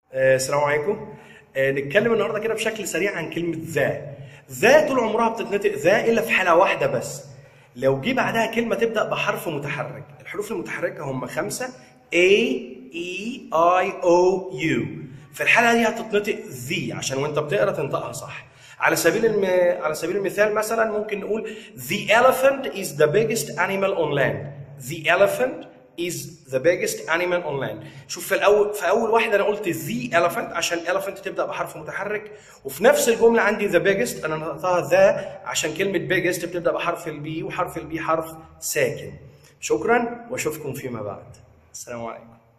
آه، السلام عليكم آه، نتكلم النهارده كده بشكل سريع عن كلمه ذا ذا طول عمرها بتتنطق ذا الا في حاله واحده بس لو جه بعدها كلمه تبدا بحرف متحرك الحروف المتحركه هم خمسه A E I O U في الحاله دي هتتنطق ذي عشان وانت بتقرا تنطقها صح على سبيل الم... على سبيل المثال مثلا ممكن نقول the elephant is the biggest animal on land the elephant is the biggest animal on land شوف في الاول في اول واحده انا قلت the elephant عشان elephant تبدا بحرف متحرك وفي نفس الجمله عندي the biggest انا نطقتها the عشان كلمه biggest بتبدا بحرف البي وحرف البي حرف ساكن شكرا واشوفكم فيما بعد السلام عليكم